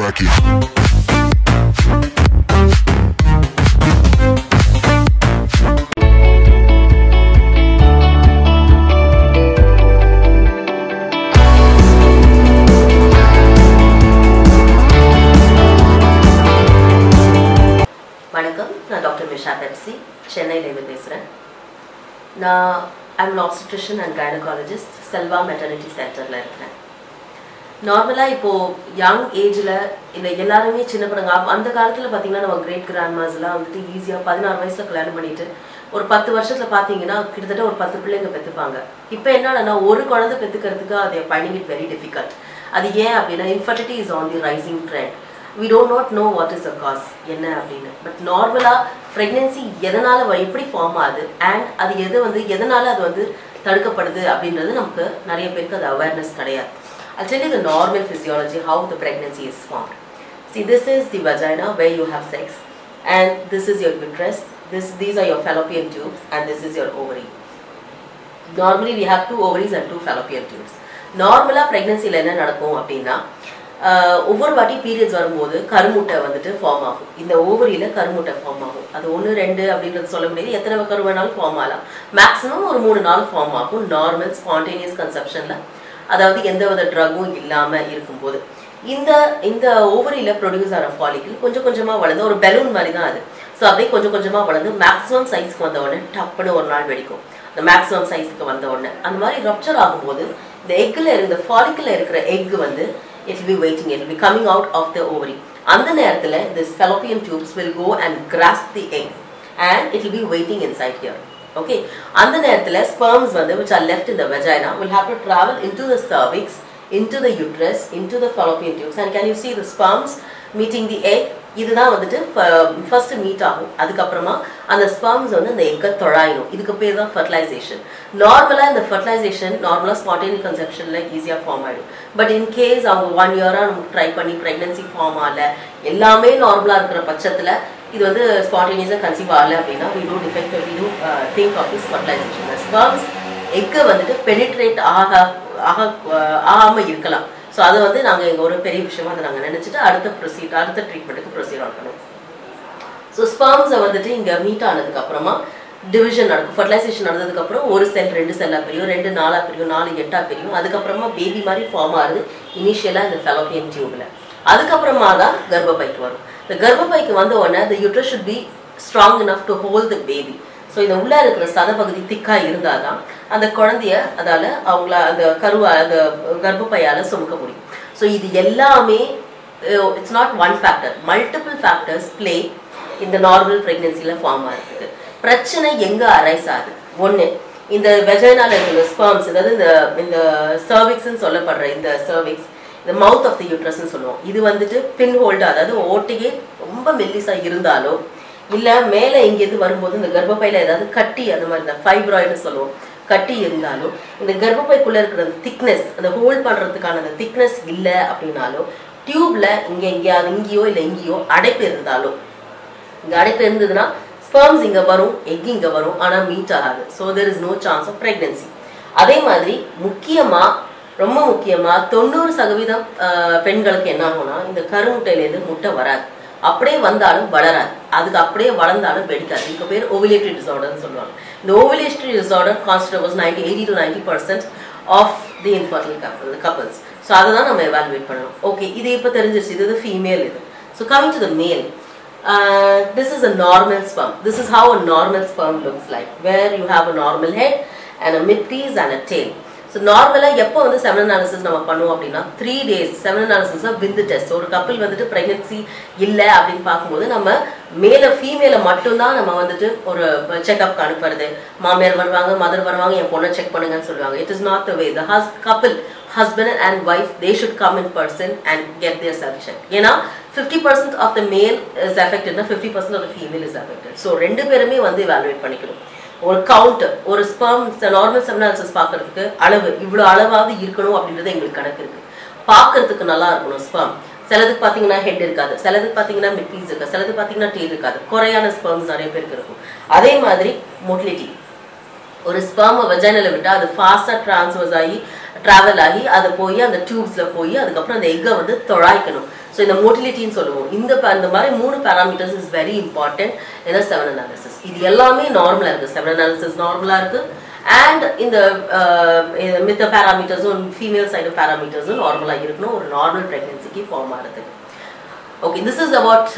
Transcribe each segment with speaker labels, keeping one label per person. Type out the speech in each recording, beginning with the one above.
Speaker 1: back it.
Speaker 2: வணக்கம் நான் doctor மிஷா Pepsi சென்னையிலேருந்து பேசுகிறேன் நான் I'm obstetrician and gynaecologist Selva maternity சென்டரில் இருக்கிறேன் நார்மலாக இப்போது யங் ஏஜில் இல்லை எல்லாருமே சின்ன பிள்ளைங்க அப்ப அந்த காலத்தில் பார்த்தீங்கன்னா நம்ம கிரேட் கிராண்ட்மாஸ்லாம் வந்துட்டு ஈஸியாக பதினாறு வயசில் கல்யாணம் பண்ணிட்டு ஒரு பத்து வருஷத்தில் பார்த்தீங்கன்னா கிட்டத்தட்ட ஒரு பத்து பிள்ளைங்க பெற்றுப்பாங்க இப்போ என்னன்னா ஒரு குழந்தை பெற்றுக்கிறதுக்கு அதை ஃபைண்டிங் இட் வெரி டிஃபிகல்ட் அது ஏன் அப்படின்னா infertility is on the rising trend we don't not know what is the cause என்ன அப்படின்னு பட் நார்மலாக ப்ரெக்னென்சி எதனால் எப்படி ஃபார்ம் ஆகுது அண்ட் அது எது வந்து எதனால் அது வந்து தடுக்கப்படுது அப்படின்றது நமக்கு நிறைய பேருக்கு அது அவேர்னஸ் கிடையாது I'll tell you the normal physiology how the pregnancy is formed. See, this is the vagina where you have sex, and this is your uterus. This, these are your fallopian tubes, and this is your ovary. Normally we have two ovaries and two fallopian tubes. நார்மலாக ப்ரெக்னென்சியில் என்ன நடக்கும் அப்படின்னா ஆஹ் ஒவ்வொரு வாட்டி periods வரும்போது கருமுட்டை வந்துட்டு form ஆகும் இந்த ஓவரியில் கருமுட்டை ஃபார்ம் ஆகும் அது ஒன்று ரெண்டு அப்படின்றது சொல்ல முடியாது எத்தனை கரு வேணாலும் ஃபார்ம் ஆகலாம் மேக்ஸிமம் ஒரு மூணு நாள் ஃபார்ம் ஆகும் நார்மல் ஸ்பான்டேனியஸ் கன்செப்ஷனில் அதாவது எந்த வித ட்ரக்கும் இல்லாமல் இருக்கும்போது இந்த இந்த ஓவரியில் ப்ரொடியூஸ் ஆகிற ஃபாலிக்கிள் கொஞ்சம் கொஞ்சமாக வளர்ந்து ஒரு பெலூன் மாதிரி தான் அது ஸோ அப்படியே கொஞ்சம் கொஞ்சமாக வளர்ந்து மேக்ஸிமம் சைஸ்க்கு வந்த உடனே டப்புன்னு ஒரு நாள் வெடிக்கும் இந்த மேக்ஸிமம் சைஸ்க்கு வந்த உடனே அந்த மாதிரி ரப்ச்சர் ஆகும்போது இந்த எக்கில் இந்த ஃபாலிக்கில் இருக்கிற எக் வந்து it will be waiting it will be coming out of the ovary அந்த நேரத்தில் this fallopian tubes will go and grasp the egg and it will be waiting inside here okay அந்த நேரத்தில் sperms வந்து which are left in the vagina will have to travel into the cervix into the uterus into the fallopian tubes and can you see the sperms meeting the egg இதுதான் வந்துட்டு first meet ஆகும் அதுக்கப்புறமா அந்த sperms வந்து அந்த எக்கை தொழாயிடும் இதுக்கு பேர் தான் ஃபர்டிலைசேஷன் நார்மலாக இந்த ஃபர்டிலைசேஷன் நார்மலாக ஸ்பாட்டேனியஸ் கன்செப்ஷனில் ஈஸியாக ஃபார்ம் ஆகிடும் பட் இன் கேஸ் அவங்க ஒன் இயராக நமக்கு ட்ரை பண்ணி ப்ரெக்னென்சி ஃபார்ம் ஆகல எல்லாமே நார்மலாக இருக்கிற பட்சத்தில் இது வந்து ஸ்பாட்டேனியஸாக கன்சீவ் ஆகல அப்படின்னா we do defect we do think of this fertilisation sperms எக்கை வந்துட்டு பெனிட்ரேட் ஆக ஆக ஆகாமல் இருக்கலாம் ஸோ அதை வந்து நாங்கள் எங்கள் ஒரு பெரிய விஷயமா அதை நாங்கள் நினச்சிட்டு அடுத்த ப்ரொசீட் அடுத்த ட்ரீட்மெண்ட்டுக்கு ப்ரொசீட் ஆகணும் ஸோ ஸ்பர்ம்ஸை வந்துட்டு இங்கே மீட் ஆனதுக்கு அப்புறமா டிவிஷன் நடக்கும் ஃபர்டிலைசேஷன் நடந்ததுக்கப்புறம் ஒரு செல் ரெண்டு செல்லாக பிரியும் ரெண்டு நாலாக பிரியும் நாலு எட்டாக பிரியும் அதுக்கப்புறமா பேபி மாதிரி ஃபார்ம் ஆகுது இனிஷியலாக இந்த ஃபெலோபியன் டியூபில் அதுக்கப்புறமா தான் கர்ப்பப்பைக்கு வரும் இந்த கர்ப்பப்பைக்கு வந்த உடனே the uterus should be strong enough to hold the baby so இந்த உள்ளே இருக்கிற சதப்பகுதி திக்காக இருந்தால் தான் அந்த குழந்தைய அதால் அவங்கள அந்த கருவா அந்த கர்ப்பப்பையால் சுமக்க முடியும் ஸோ இது எல்லாமே it's not one factor multiple factors play இந்த நார்மல் ப்ரெக்னென்சியில் ஃபார்ம் ஆகிறதுக்கு பிரச்சனை எங்கே அரைஸ் ஆகுது ஒன்று இந்த வெஜைனால இருக்கிற ஸ்பர்ம்ஸ் அதாவது இந்த இந்த சர்விக்ஸ்ன்னு சொல்லப்படுற இந்த சர்விக்ஸ் இந்த மவுத் ஆஃப் த யூட்ரஸ்ன்னு சொல்லுவோம் இது வந்துட்டு பின் ஹோல்டு அதாவது ஓட்டையே ரொம்ப மெல்லிஸாக இருந்தாலோ இல்லை மேலே இங்கேருந்து வரும்போது இந்த கர்ப்பப்பையில் ஏதாவது கட்டி அந்த மாதிரி இந்த ஃபைப்ராய்டுன்னு சொல்லுவோம் கட்டி இருந்தாலும் இந்த கர்ப்பப்பைக்குள்ளே இருக்கிற அந்த திக்னஸ் அந்த ஹோல்ட் பண்ணுறதுக்கான அந்த திக்னஸ் இல்லை அப்படின்னாலும் டியூப்ல இங்கே எங்கேயாவது இங்கேயோ இல்லை இங்கேயோ அடைப்பு இருந்தாலும் இங்கே அடைப்பு இருந்ததுன்னா ஸ்பெர்ம்ஸ் இங்கே வரும் எக் இங்கே வரும் ஆனால் மீட் ஆகாது so there is no chance of pregnancy அதே மாதிரி முக்கியமாக ரொம்ப முக்கியமாக தொண்ணூறு சதவீதம் ஆஹ், பெண்களுக்கு என்ன ஆகும்னா இந்த கருமுட்டையிலேருந்து முட்டை வராது அப்படியே வந்தாலும் வளராது அதுக்கு அப்படியே வளர்ந்தாலும் வெடிக்காது இதுக்கு பேர் ஓவிலேட்டரி டிசார்டர்னு சொல்லுவாங்க இந்த ovulatory disorder constables ninety eighty to ninety percent of the infertile couple couples so அதை தான் நம்ம எவாலுவேட் பண்ணணும் ஓகே இது இப்போ தெரிஞ்சிருச்சு இது இது ஃபீமேல் இது ஸோ கமிங் டு த மேல் uh, this is a normal sperm. This is how a normal sperm looks like, where you have a normal head and a midpiece and a tail. So நார்மலாக எப்போ வந்து seven analysis நம்ம பண்ணுவோம் அப்படின்னா three days seven அனாலிசிஸாக விந்து test ஒரு கப்பல் வந்துட்டு ப்ரெக்னென்சி இல்லை அப்படின்னு பார்க்கும்போது நம்ம மேலே ஃபீமேலை மட்டும்தான் நம்ம வந்துட்டு ஒரு செக்அப்க்கு அனுப்புறது மாமியார் வருவாங்க மதர் வருவாங்க என் பொண்ணை செக் பண்ணுங்கன்னு சொல்லுவாங்க it is not the way the hus couple husband and wife they should come in person and get their suggestion ஏன்னா 50% of the male is affected na 50% of the female is affected so ரெண்டு பேருமே வந்து evaluate பண்ணிக்கணும் ஒரு count ஒரு sperm normal செமினாலிசிஸ் பார்க்கறதுக்கு அளவு இவ்வளோ அளவாவது இருக்கணும் அப்படின்றது எங்களுக்கு கணக்கு இருக்கு பார்க்கறதுக்கு நல்லா இருக்கணும் ஸ்பெர்ம் சிலதுக்கு பார்த்தீங்கன்னா ஹெட் இருக்காது சிலதுக்கு பார்த்தீங்கன்னா மிட் பீஸ் இருக்காது சிலது பார்த்தீங்கன்னா டீல் இருக்காது குறையான ஸ்பெர்ம்ஸ் நிறைய பேருக்கு இருக்கும் அதே மாதிரி மொட்டிலிட்டி ஒரு ஸ்பெர்மை வெஜைனில் விட்டால் அது ஃபாஸ்ட்டாக ட்ரான்ஸ்வர்ஸ் ஆகி ட்ராவல் ஆகி அது போய் அந்த டியூப்ஸில் போய் அதுக்கப்புறம் அந்த எக்கை வந்து தொழாய்க்கணும் ஸோ இந்த மோட்டிலிட்டின்னு சொல்லுவோம் இந்த pa- இந்த மாதிரி மூணு பேராமீட்டர்ஸ் இஸ் வெரி இம்பார்ட்டன்ட் ஏன்னா செவன் அனாலிசிஸ் இது எல்லாமே நார்மலாக இருக்குது செவன் அனாலிசிஸ் நார்மலாக இருக்குது அண்ட் இந்த அஹ், மித்த பேராமீட்டர்ஸும் ஃபீமேல் சைடு பேராமீட்டர்ஸும் நார்மலாக இருக்கணும் ஒரு நார்மல் ப்ரெக்னென்சிக்கு ஃபார்ம் ஆகிறதுக்கு okay this is about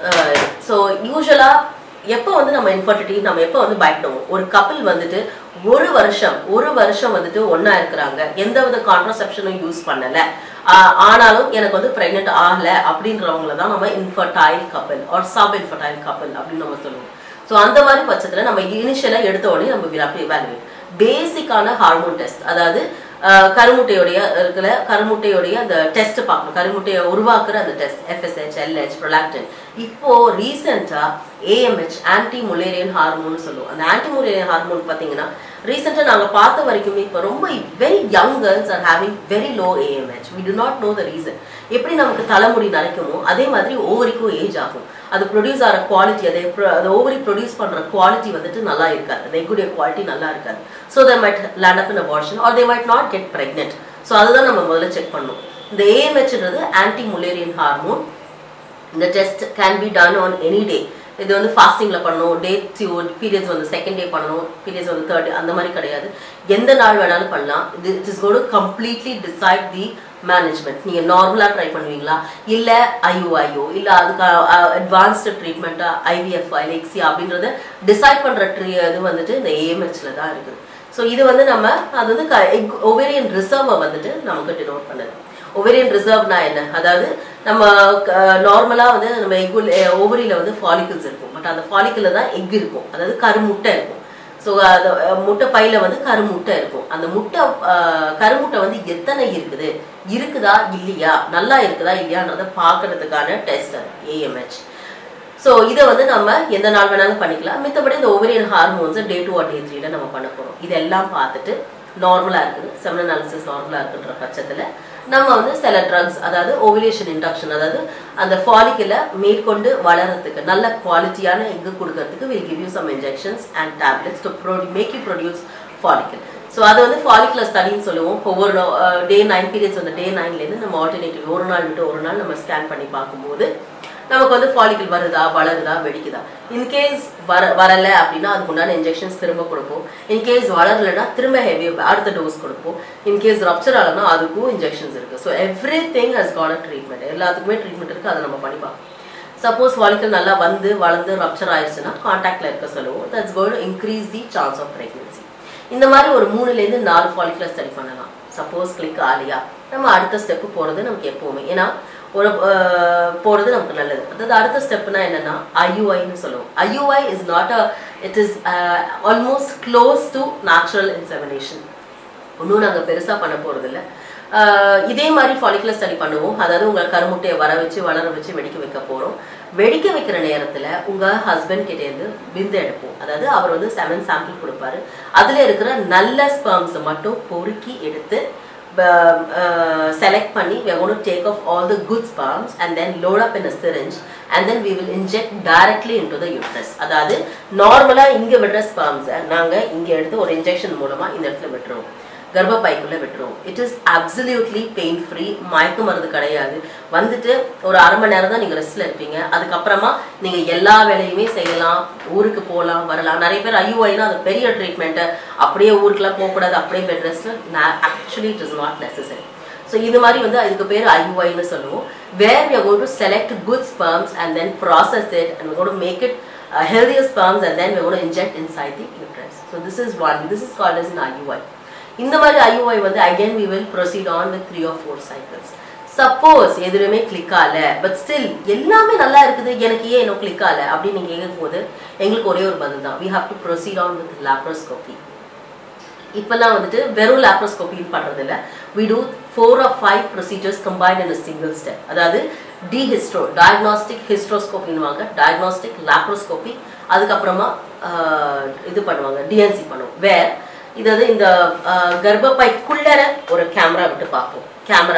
Speaker 2: so யூஸ்வலாக எப்போ வந்து நம்ம இன்ஃபர்டிலிட்டி நம்ம எப்போ வந்து பயப்படுவோம் ஒரு கப்பிள் வந்துட்டு ஒரு வருஷம் ஒரு வருஷம் வந்துட்டு ஒன்றா இருக்கிறாங்க எந்த வித கான்ட்ரசெப்ஷனும் யூஸ் பண்ணலை ஆனாலும் எனக்கு வந்து ப்ரெக்னென்ட் ஆகலை அப்படின்றவங்கள தான் நம்ம இன்ஃபர்டைல் கப்பல் ஆர் சப் இன்ஃபர்டைல் கப்பல் அப்படின்னு நம்ம சொல்லுவோம் ஸோ அந்த மாதிரி பட்சத்தில் நம்ம இனிஷியலாக எடுத்த உடனே நம்ம எவாலுவேட் பேசிக்கான ஹார்மோன் டெஸ்ட் அதாவது அஹ், கருமுட்டையுடைய இருக்கிற கருமுட்டையுடைய அந்த டெஸ்ட் பார்க்கணும் கருமுட்டையை உருவாக்குற அந்த டெஸ்ட் எஃப்எஸ்ஹெச் எல்ஹெச் ப்ரொலாக்டின் இப்போ ரீசெண்டா ஏஎம்ஹெச் ஆன்டி முலேரியன் ஹார்மோன் சொல்லுவோம் அந்த ஆன்டி முலேரியன் ஹார்மோன் பார்த்தீங்கன்னா ரீசெண்டாக நாங்கள் பார்த்த வரைக்குமே இப்போ ரொம்ப very young girls are having very low AMH we do not know the reason எப்படி நமக்கு தலைமுடி நரைக்குமோ அதே மாதிரி ஓவரிக்கும் ஏஜ் ஆகும் அது ப்ரொடியூஸ் ஆகிற குவாலிட்டி அதை pro- அது ஓவரி ப்ரொடியூஸ் பண்ணுற குவாலிட்டி வந்துட்டு நல்லா இருக்காது அந்த எக்குடைய குவாலிட்டி நல்லா இருக்காது so they might land up in abortion or they might not get pregnant so அதுதான் நம்ம முதல்ல செக் பண்ணணும் இந்த ஏஎம்ஹெச்ன்றது ஆன்டி முலேரியன் ஹார்மோன் இந்த test can be done on any day இது வந்து ஃபாஸ்டிங்கில் பண்ணணும் டே பீரியட்ஸ் வந்து செகண்ட் டே பண்ணணும் பீரியட்ஸ் வந்து தேர்ட் அந்த மாதிரி கிடையாது எந்த நாள் வேணாலும் பண்ணலாம் இது it is good completely decide the management நீங்கள் நார்மலாக ட்ரை பண்ணுவீங்களா இல்லை ஐஓஐஓ இல்லை அதுக்கு அட்வான்ஸ்டு ட்ரீட்மெண்ட்டாக ஐவிஎஃப் ஐலெக்ஸி அப்படின்றத டிசைட் பண்ணுற ட்ரீ இது வந்துட்டு இந்த ஏஎம்ஹெச்சில் தான் இருக்குது ஸோ இது வந்து நம்ம அது வந்து ஒவேரியன் ரிசர்வை வந்துட்டு நமக்கு டினோட் பண்ணுது ஒவேரியன் ரிசர்வ்னா என்ன அதாவது நம்ம நார்மலாக வந்து நம்ம எக்குல் ஓவரியில் வந்து ஃபாலிக்கிள்ஸ் இருக்கும் பட் அந்த ஃபாலிக்கில் தான் எக் இருக்கும் அதாவது கருமுட்டை இருக்கும் ஸோ அந்த அஹ், முட்டை பையில வந்து கருமுட்டை இருக்கும் அந்த முட்டை அஹ், கருமுட்டை வந்து எத்தனை இருக்குது இருக்குதா இல்லையா நல்லா இருக்குதா இல்லையான்றதை பார்க்கறதுக்கான டெஸ்ட் அது ஏஎம்ஹெச் ஸோ இதை வந்து நம்ம எந்த நாள் வேணாலும் பண்ணிக்கலாம் மித்தபடி இந்த ஓவரியன் ஹார்மோன்ஸை டே டூ ஆர் டே த்ரீல நம்ம பண்ண போகிறோம் இதெல்லாம் பார்த்துட்டு நார்மலாக இருக்குது செவன் அனாலிசிஸ் நார்மலாக இருக்குன்ற பட்சத்தில் நம்ம வந்து சில ட்ரக்ஸ் அதாவது ஓவிலேஷன் இண்டக்ஷன் அதாவது அந்த ஃபாலிக்கில் மேற்கொண்டு வளர்றதுக்கு நல்ல குவாலிட்டியான எக்கு கொடுக்கறதுக்கு will give you some injections and tablets to pro make you produce follicle so அது வந்து ஃபாலிகுலர் ஸ்டடின்னு சொல்லுவோம் ஒவ்வொரு டே நைன் பீரியட்ஸ் அந்த டே நைன்லேருந்து நம்ம ஆல்டர்னேட்டிவ் ஒரு நாள் விட்டு ஒரு நாள் நம்ம ஸ்கேன் பண்ணி பார்க்கும்போது நமக்கு வந்து ஃபாலிக்கல் வருதா வளருதா வெடிக்குதா இன்கேஸ் வர வரலை அப்படின்னா அதுக்கு உண்டான இன்ஜெக்ஷன்ஸ் திரும்ப கொடுப்போம் இன்கேஸ் வளரலைன்னா திரும்ப ஹெவி அடுத்த டோஸ் கொடுப்போம் இன்கேஸ் ரப்சர் ஆகலன்னா அதுக்கும் இன்ஜெக்ஷன்ஸ் இருக்குது so everything has got a treatment எல்லாத்துக்குமே ட்ரீட்மெண்ட் இருக்குது அதை நம்ம பண்ணி பார்ப்போம் சப்போஸ் ஃபாலிக்கல் நல்லா வந்து வளர்ந்து ரப்சர் ஆயிடுச்சுன்னா காண்டாக்டில் இருக்க சொல்லுவோம் that's goal increase the chance of pregnancy இந்த மாதிரி ஒரு மூணுலேருந்து நாலு ஃபாலிகுலர் ஸ்டடி பண்ணலாம் சப்போஸ் கிளிக் ஆலியா நம்ம அடுத்த ஸ்டெப்பு போகிறது நமக்கு எப்போவுமே ஏன்னா ஒரு போகிறது நமக்கு நல்லது அதாவது அடுத்த ஸ்டெப்னா என்னன்னா ஐயுஐன்னு சொல்லுவோம் IUI is not a it is almost close to natural insemination ஒன்றும் நாங்கள் பெருசாக பண்ண போகிறதில்ல இதே மாதிரி ஃபாலிகுலர் ஸ்டடி பண்ணுவோம் அதாவது உங்கள் கருமுட்டையை வர வச்சு வளர வச்சு வெடிக்க வைக்க போகிறோம் வெடிக்க வைக்கிற நேரத்தில் உங்கள் ஹஸ்பண்ட் கிட்டேருந்து விந்து எடுப்போம் அதாவது அவர் வந்து செவன் சாம்பிள் கொடுப்பாரு அதில் இருக்கிற நல்ல ஸ்பெர்ம்ஸை மட்டும் பொறுக்கி எடுத்து select பண்ணி we are going to take off all the good sperms and then load up in a syringe and then we will inject directly into the uterus அதாவது நார்மலா இங்க விடுற ஸ்பெர்ம்ஸ் நாங்க இங்க எடுத்து ஒரு இன்ஜெக்ஷன் மூலமா இந்த இடத்துல விட்டுருவோம் கர்ப்பப்பைக்குள்ள விட்டுருவோம் it is absolutely pain free மயக்க மருந்து கிடையாது வந்துட்டு ஒரு அரை மணி நேரம் தான் நீங்க ரெஸ்ட்ல இருப்பீங்க அதுக்கப்புறமா நீங்க எல்லா வேலையுமே செய்யலாம் ஊருக்கு போகலாம் வரலாம் நிறைய பேர் ஐயூஐனா அது பெரிய ட்ரீட்மெண்ட்டு அப்படியே ஊருக்குலாம் போகக்கூடாது அப்படியே bed rest actually it is not necessary so இது மாதிரி வந்து இதுக்கு பேர் ஐயூஐன்னு சொல்லுவோம் where we got to select good sperms and then process it and got make it healthier sperms and then we're going to inject inside the uterus. So this is one. This is called as an IUI. இந்த மாதிரி IUI வந்து again we will proceed on with three or four cycles suppose எதுவுமே click ஆகல but still எல்லாமே நல்லா இருக்குது எனக்கு ஏன் இன்னும் கிளிக் ஆகல அப்படின்னு நீங்கள் கேட்கும் போது எங்களுக்கு ஒரே ஒரு பதில் தான் we have to proceed on with laparoscopy இப்போல்லாம் வந்துட்டு வெறும் லேப்ரோஸ்கோப்பின்னு பண்ணுறது இல்லை we do four or five procedures combined in single step அதாவது டி ஹிஸ்ட்ரோ டயக்னாஸ்டிக் ஹிஸ்ட்ரோஸ்கோப்பின்னுவாங்க டயக்னாஸ்டிக் லேப்ரோஸ்கோபி அதுக்கப்புறமா இது பண்ணுவாங்க டிஎன்சி பண்ணுவோம் வேர் இது வந்து இந்த கர்ப்பப்பைக்குள்ளர ஒரு கேமரா விட்டு பார்ப்போம் கேமரா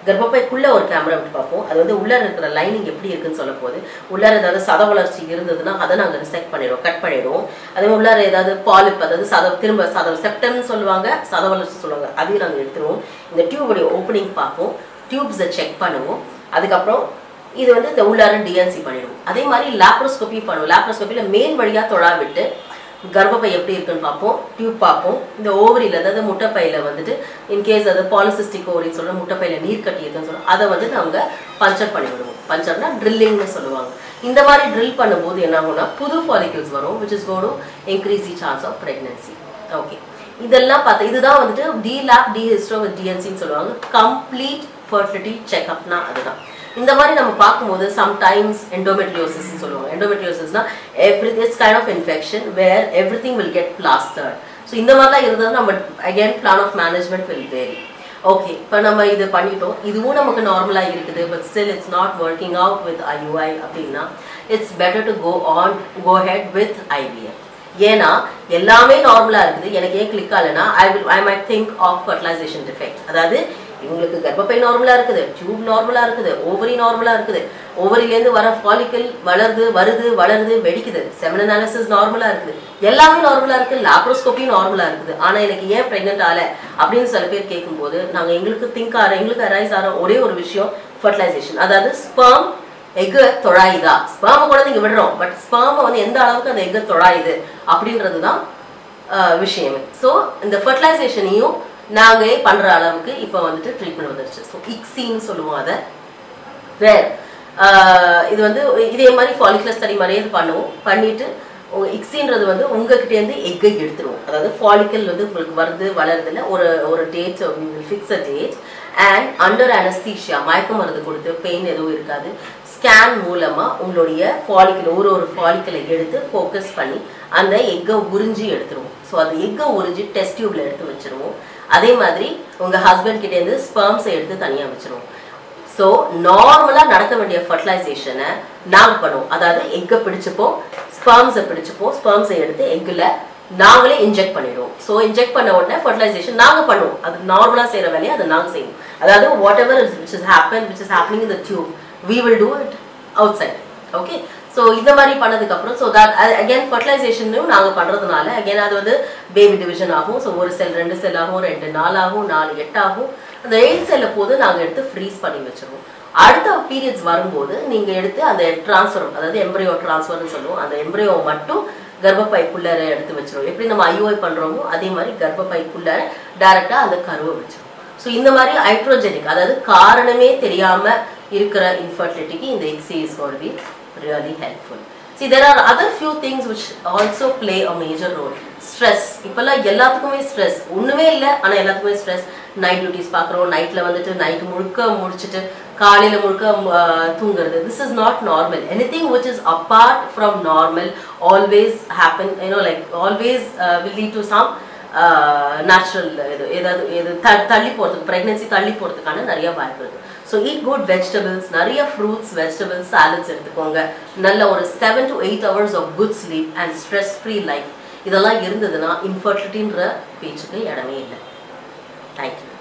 Speaker 2: கர்ப்பப்பைக்குள்ள ஒரு கேமரா விட்டு பார்ப்போம் அது வந்து உள்ள இருக்கிற லைனிங் எப்படி இருக்குன்னு சொல்ல போகுது உள்ளார ஏதாவது சத வளர்ச்சி இருந்ததுன்னா அதை நாங்கள் ரிசெக்ட் பண்ணிடுவோம் கட் பண்ணிடுவோம் அதே மாதிரி உள்ளார ஏதாவது பாலிப் அதாவது சத திரும்ப சத செப்டம்னு சொல்லுவாங்க சத வளர்ச்சி சொல்லுவாங்க அதையும் நாங்கள் எடுத்துருவோம் இந்த டியூபுடைய ஓப்பனிங் பார்ப்போம் டியூப்ஸை செக் பண்ணுவோம் அதுக்கப்புறம் இது வந்து இந்த உள்ளார டிஎன்சி பண்ணிடுவோம் அதே மாதிரி லேப்ரோஸ்கோப்பி பண்ணுவோம் லேப்ரோஸ்கோப்பியில் மேல் வழியாக தொழா விட்டு கர்ப்பப்பை எப்படி இருக்குன்னு பார்ப்போம் டியூப் பார்ப்போம் இந்த ஓவரியில் அதாவது முட்டைப்பையில் வந்துட்டு இன்கேஸ் அது பாலிசிஸ்டிக் ஓவரின்னு சொல்கிற முட்டைப்பையில் நீர் கட்டி இருக்குன்னு சொல்கிறோம் அதை வந்து நாங்கள் பஞ்சர் பண்ணி விடுவோம் பஞ்சர்னா ட்ரில்லிங்னு சொல்லுவாங்க இந்த மாதிரி ட்ரில் பண்ணும்போது என்ன ஆகும்னா புது ஃபாலிகல்ஸ் வரும் which is could increase the chance of pregnancy okay இதெல்லாம் பார்த்தா இதுதான் வந்துட்டு D lap D hysto with டிஎன்சின்னு சொல்லுவாங்க கம்ப்ளீட் ஃபர்டிலிட்டி செக்அப்னா அதுதான் இந்த மாதிரி நம்ம பார்க்கும்போது சம்டைம்ஸ் எண்டோமெட்ரியோசிஸ் சொல்லுவாங்க எண்டோமெட்ரியோசிஸ்னா every this kind of infection where every thing will get plastered so இந்த மாதிரிலாம் இருந்தது நம்ம again plan of management will vary okay இப்போ நம்ம இது பண்ணிட்டோம் இதுவும் நமக்கு நார்மலாக இருக்குது but still it's not working out with IUI அப்படின்னா it's better to go on go ahead with IVF ஏன்னா எல்லாமே நார்மலா இருக்குது எனக்கு ஏன் கிளிக் ஆகலைன்னா I will I might think of fertilisation defect அதாவது இவங்களுக்கு கர்ப்பப்பை நார்மலா இருக்குது டியூப் நார்மலா இருக்குது ஓவரி நார்மலா இருக்குது ஓவரிலேருந்து வர ஃபாலிக்கல் வளருது வருது வளருது வெடிக்குது செமன் அனாலிசிஸ் நார்மலா இருக்குது எல்லாமே நார்மலா இருக்கு லாப்ரோஸ்கோப்பியும் நார்மலா இருக்குது ஆனா எனக்கு ஏன் பிரெக்னென்ட் ஆகல அப்படின்னு சில பேர் கேட்கும்போது நாங்க எங்களுக்கு திங்க் ஆகிற எங்களுக்கு அரைஸ் ஆகிற ஒரே ஒரு விஷயம் ஃபர்டிலைசேஷன் அதாவது ஸ்பெர்ம் எக்கு தொழாயுதா ஸ்பேம கூட நீங்க விடுறோம் பட் ஸ்பேம வந்து எந்த அளவுக்கு அந்த எக்கு தொழாயுது அப்படின்றது தான் விஷயமே ஸோ இந்த ஃபர்டிலைசேஷனையும் நாங்களே பண்ற அளவுக்கு இப்போ வந்துட்டு ட்ரீட்மெண்ட் வந்துருச்சு ஸோ இக்ஸின்னு சொல்லுவோம் அதை வேர் இது வந்து இதே மாதிரி ஃபாலிகுலர் ஸ்டடி மாதிரியே இது பண்ணுவோம் பண்ணிட்டு இக்ஸின்றது வந்து உங்ககிட்டேருந்து எக்கை எடுத்துருவோம் அதாவது ஃபாலிக்கல் வந்து உங்களுக்கு வருது வளருதுல ஒரு ஒரு date fix a date and under anaesthesia மயக்க மருந்து கொடுத்து பெயின் எதுவும் இருக்காது ஸ்கேன் மூலமா உங்களுடைய ஃபாலிக்கல் ஒரு ஒரு ஃபாலிக்கலை எடுத்து ஃபோக்கஸ் பண்ணி அந்த எக்கை உறிஞ்சி எடுத்துருவோம் ஸோ அந்த எக்கை உறிஞ்சி டெஸ்ட் டியூப்ல எடுத்து வச்சிருவோம் அதே மாதிரி உங்க ஹஸ்பண்ட் கிட்ட இருந்து ஸ்பெர்ம்ஸை எடுத்து தனியா வச்சிருவோம் ஸோ நார்மலாக நடக்க வேண்டிய ஃபர்டிலைசேஷனை நாங்கள் பண்ணுவோம் அதாவது எக்கை பிடிச்சிப்போம் ஸ்பெர்ம்ஸை பிடிச்சிப்போம் ஸ்பெர்ம்ஸை எடுத்து எக்கில் நாங்களே இன்ஜெக்ட் பண்ணிடுவோம் ஸோ இன்ஜெக்ட் பண்ண உடனே ஃபர்டிலைசேஷன் நாங்கள் பண்ணுவோம் அது நார்மலாக செய்கிற வேலையை அதை நாங்கள் செய்வோம் அதாவது whatever which is happen which is happening in the tube we will do it outside okay so இந்த மாதிரி பண்ணதுக்கப்புறம் ஸோ தட் அகேன் ஃபர்டிலைசேஷனும் நாங்கள் பண்ணுறதுனால அகேன் அது வந்து பேபி டிவிஷன் ஆகும் ஸோ ஒரு செல் ரெண்டு செல் ஆகும் ரெண்டு நாள் ஆகும் நாலு எட்டு ஆகும் அந்த எயிட் செல்ல போது நாங்கள் எடுத்து ஃப்ரீஸ் பண்ணி வச்சிருவோம் அடுத்த பீரியட்ஸ் வரும்போது நீங்கள் எடுத்து அந்த ட்ரான்ஸ்ஃபர் அதாவது எம்ப்ரியோ ட்ரான்ஸ்ஃபர்னு சொல்லுவோம் அந்த எம்ப்ரியோ மட்டும் கர்ப்பப்பைக்குள்ளார எடுத்து வச்சிருவோம் எப்படி நம்ம ஐஓஐ பண்ணுறோமோ அதே மாதிரி கர்ப்பப்பைக்குள்ளார டைரெக்டாக அந்த கருவை வச்சிருவோம் ஸோ இந்த மாதிரி ஹைட்ரோஜெனிக் அதாவது காரணமே தெரியாமல் இருக்கிற இன்ஃபர்டிலிட்டிக்கு இந்த எக்ஸி is could be really helpful See, there are other few things which also play a major role. Stress. இப்பெல்லாம் எல்லாத்துக்குமே ஸ்ட்ரெஸ் ஒண்ணுமே இல்லை ஆனா எல்லாத்துக்குமே ஸ்ட்ரெஸ் நைட் டியூட்டிஸ் பார்க்குறோம் நைட்ல வந்துட்டு நைட் முழுக்க முடிச்சுட்டு காலையில முழுக்க ஆஹ், தூங்குறது this is not normal anything which is apart from normal always happen you know like always will lead to some natural இது ஏதாவது இது த- தள்ளி போகிறதுக்கு ப்ரெக்னென்சி தள்ளி போகிறதுக்கான நிறைய வாய்ப்பு இருக்கு ஸோ ஈட் குட் வெஜிடபிள்ஸ் நிறைய ஃப்ரூட்ஸ் வெஜிடபிள்ஸ் சாலட்ஸ் எடுத்துக்கோங்க நல்ல ஒரு seven to eight hours of good sleep and stress free life இதெல்லாம் இருந்ததுன்னா இன்ஃபர்டிலிட்டின்ற பேச்சுக்கு இடமே இல்லை தேங்க்யூ